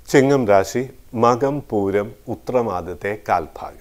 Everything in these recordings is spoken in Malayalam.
ചിങ്ങം രാശി മകം പൂരം ഉത്രമാദത്തെ കാൽഭാഗം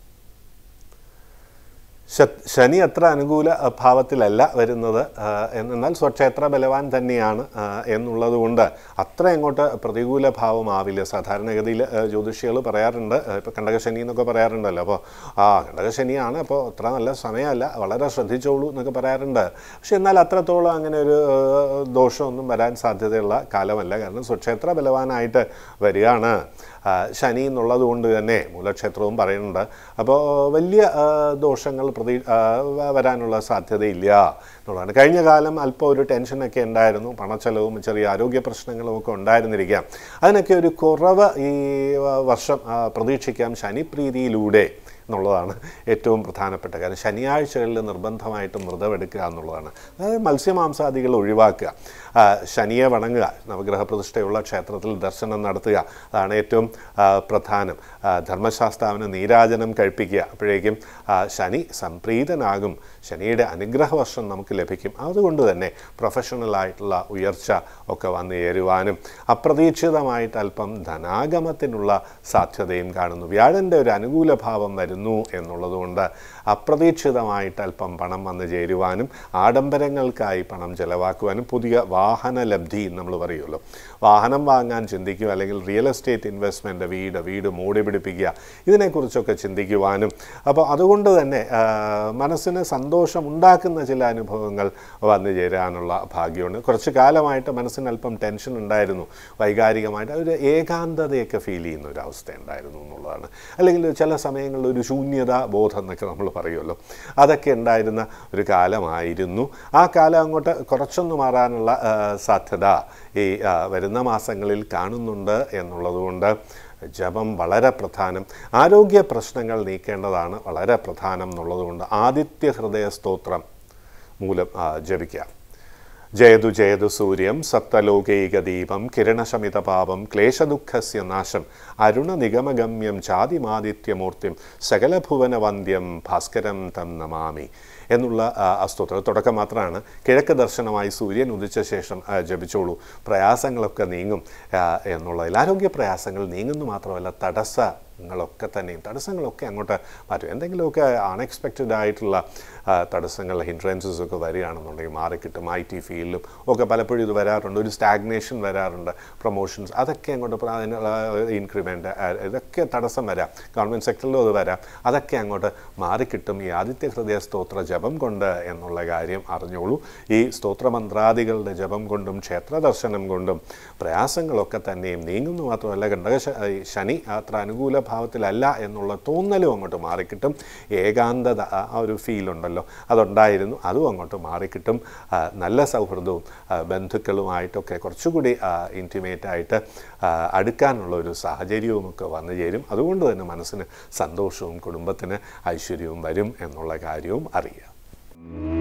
ശ- ശനി അത്ര അനുകൂല അ, ഭാവത്തിലല്ല വരുന്നത് ആ, എന്നാൽ സ്വക്ഷേത്ര ബലവാൻ തന്നെയാണ് ആ, എന്നുള്ളത് കൊണ്ട് അത്ര അങ്ങോട്ട് പ്രതികൂല ഭാവമാവില്ല സാധാരണഗതിയിൽ ജ്യോതിഷികൾ പറയാറുണ്ട് ഇപ്പോൾ കണ്ടകശനി എന്നൊക്കെ പറയാറുണ്ടല്ലോ അപ്പോൾ ആ കണ്ടകശനിയാണ് അപ്പോൾ അത്ര നല്ല സമയമല്ല വളരെ ശ്രദ്ധിച്ചോളൂ എന്നൊക്കെ പറയാറുണ്ട് പക്ഷെ എന്നാൽ അത്രത്തോളം അങ്ങനെ ഒരു ആ, ദോഷമൊന്നും വരാൻ സാധ്യതയുള്ള കാലമല്ല കാരണം സ്വക്ഷേത്ര ബലവാനായിട്ട് വരികയാണ് ആ, ശനി എന്നുള്ളത് കൊണ്ട് തന്നെ മൂലക്ഷേത്രവും പറയുന്നുണ്ട് അപ്പോൾ വലിയ ആ, ദോഷങ്ങൾ പ്രതി ആ, വ- വരാനുള്ള സാധ്യതയില്ല എന്നുള്ളതാണ് കഴിഞ്ഞ കാലം അല്പം ഒരു ടെൻഷനൊക്കെ ഉണ്ടായിരുന്നു പണച്ചെലവും ചെറിയ ആരോഗ്യ പ്രശ്നങ്ങളും ഒക്കെ ഉണ്ടായിരുന്നിരിക്കാം അതിനൊക്കെ ഒരു കുറവ് ഈ വ- വർഷം ആ, പ്രതീക്ഷിക്കാം ശനിപ്രീതിയിലൂടെ എന്നുള്ളതാണ് ഏറ്റവും പ്രധാനപ്പെട്ട കാര്യം ശനിയാഴ്ചകളിൽ നിർബന്ധമായിട്ടും വ്രതമെടുക്കുക എന്നുള്ളതാണ് അതായത് മത്സ്യമാംസാദികൾ ഒഴിവാക്കുക ആ, ശനിയെ വണങ്ങുക നവഗ്രഹ പ്രതിഷ്ഠയുള്ള ക്ഷേത്രത്തിൽ ദർശനം നടത്തുക അതാണ് ഏറ്റവും ആ, പ്രധാനം ആ, ധർമ്മശാസ്താവിന് നീരാജനം കഴിപ്പിക്കുക അപ്പോഴേക്കും ആ, ശനി സംപ്രീതനാകും ശനിയുടെ അനുഗ്രഹവർഷം നമുക്ക് ലഭിക്കും അതുകൊണ്ട് തന്നെ പ്രൊഫഷണലായിട്ടുള്ള ഉയർച്ച ഒക്കെ വന്നു ചേരുവാനും അപ്രതീക്ഷിതമായിട്ട് അല്പം ധനാഗമത്തിനുള്ള സാധ്യതയും കാണുന്നു വ്യാഴൻ്റെ ഒരു അനുകൂല ഭാവം വരുന്നു എന്നുള്ളതുകൊണ്ട് അപ്രതീക്ഷിതമായിട്ട് അല്പം പണം വന്നു ചേരുവാനും ആഡംബരങ്ങൾക്കായി പണം ചെലവാക്കുവാനും പുതിയ വാഹന ലബ്ധി നമ്മൾ പറയുമല്ലോ വാഹനം വാങ്ങാൻ ചിന്തിക്കുക അല്ലെങ്കിൽ റിയൽ എസ്റ്റേറ്റ് ഇൻവെസ്റ്റ്മെൻറ്റ് വീട് വീട് മൂടി പിടിപ്പിക്കുക ഇതിനെക്കുറിച്ചൊക്കെ ചിന്തിക്കുവാനും അപ്പോൾ അതുകൊണ്ട് തന്നെ ആ, മനസ്സിന് സന്തോഷം ഉണ്ടാക്കുന്ന ചില അനുഭവങ്ങൾ വന്നു ചേരാനുള്ള ഭാഗ്യമുണ്ട് കുറച്ച് കാലമായിട്ട് മനസ്സിന് അല്പം ടെൻഷൻ ഉണ്ടായിരുന്നു വൈകാരികമായിട്ട് ഒരു ഏകാന്തതയൊക്കെ ഫീൽ ചെയ്യുന്ന ഒരു അവസ്ഥ ഉണ്ടായിരുന്നു എന്നുള്ളതാണ് അല്ലെങ്കിൽ ചില സമയങ്ങളിൽ ഒരു ശൂന്യത ബോധം എന്നൊക്കെ നമ്മൾ പറയുമല്ലോ അതൊക്കെ ഉണ്ടായിരുന്ന ഒരു കാലമായിരുന്നു ആ കാലം അങ്ങോട്ട് കുറച്ചൊന്ന് മാറാനുള്ള ആ, സാധ്യത ഈ ആ, വരുന്ന മാസങ്ങളിൽ കാണുന്നുണ്ട് എന്നുള്ളതുകൊണ്ട് ജപം വളരെ പ്രധാനം ആരോഗ്യ പ്രശ്നങ്ങൾ നീക്കേണ്ടതാണ് വളരെ പ്രധാനം എന്നുള്ളതുകൊണ്ട് ആദിത്യ ഹൃദയ സ്തോത്രം മൂലം ആ, ജപിക്കാം ജയതു ജയതു സൂര്യം സപ്തലോകൈകദീപം കിരണശമിതപാപം ക്ലേശദുഃഖസ്യ നാശം അരുണനിഗമഗമ്യം ചാതിമാദിത്യമൂർത്തിം സകലഭുവനവന്ദ്യം ഭാസ്കരം തം നമാമി എന്നുള്ള ആ, ആ സ്തോത്രം തുടക്കം മാത്രമാണ് കിഴക്ക് ദർശനമായി സൂര്യൻ ഉദിച്ച ശേഷം ആ, ജപിച്ചോളൂ പ്രയാസങ്ങളൊക്കെ നീങ്ങും ആ, എന്നുള്ളതിൽ ആരോഗ്യ പ്രയാസങ്ങൾ നീങ്ങുന്നു മാത്രമല്ല തടസ്സങ്ങളൊക്കെ തന്നെയും തടസ്സങ്ങളൊക്കെ അങ്ങോട്ട് മാറ്റും എന്തെങ്കിലുമൊക്കെ അൺഎക്സ്പെക്റ്റഡ് ആയിട്ടുള്ള ആ, തടസ്സങ്ങൾ ഹിൻഡ്രൻസസ് ഒക്കെ വരികയാണെന്നുണ്ടെങ്കിൽ മാറിക്കിട്ടും ഐ ടി ഫീൽഡിലും ഒക്കെ പലപ്പോഴും ഇത് വരാറുണ്ട് ഒരു സ്റ്റാഗ്നേഷൻ വരാറുണ്ട് പ്രൊമോഷൻസ് അതൊക്കെ അങ്ങോട്ട് പ്ര- അതിനുള്ള ഇൻക്രിമെൻ്റ് ഇതൊക്കെ തടസ്സം വരാം ഗവൺമെൻറ് സെക്ടറിലും അത് വരാം അതൊക്കെ അങ്ങോട്ട് മാറിക്കിട്ടും ഈ ആദിത്യ ഹൃദയ സ്തോത്ര ജപം കൊണ്ട് എന്നുള്ള കാര്യം അറിഞ്ഞോളൂ ഈ സ്തോത്രമന്ത്രാദികളുടെ ജപം കൊണ്ടും ക്ഷേത്ര ദർശനം കൊണ്ടും പ്രയാസങ്ങളൊക്കെ തന്നെയും നീങ്ങുന്നു മാത്രമല്ല ഗണ്ഡക ശ- ഈ ശനി അത്ര അനുകൂല ഭാവത്തിലല്ല എന്നുള്ള തോന്നലും അങ്ങോട്ട് മാറിക്കിട്ടും ഏകാന്തത ആ ആ ഒരു ഫീൽ ഉണ്ടല്ലോ അതുണ്ടായിരുന്നു അതും അങ്ങോട്ട് മാറിക്കിട്ടും ആ, നല്ല സൗഹൃദവും ആ, ബന്ധുക്കളുമായിട്ടൊക്കെ കുറച്ചുകൂടി ഇൻറ്റിമേറ്റ് ആയിട്ട് ആ, അടുക്കാനുള്ള ഒരു സാഹചര്യവും ഒക്കെ വന്നു ചേരും അതുകൊണ്ട് തന്നെ മനസ്സിന് സന്തോഷവും കുടുംബത്തിന് ഐശ്വര്യവും വരും എന്നുള്ള കാര്യവും അറിയാം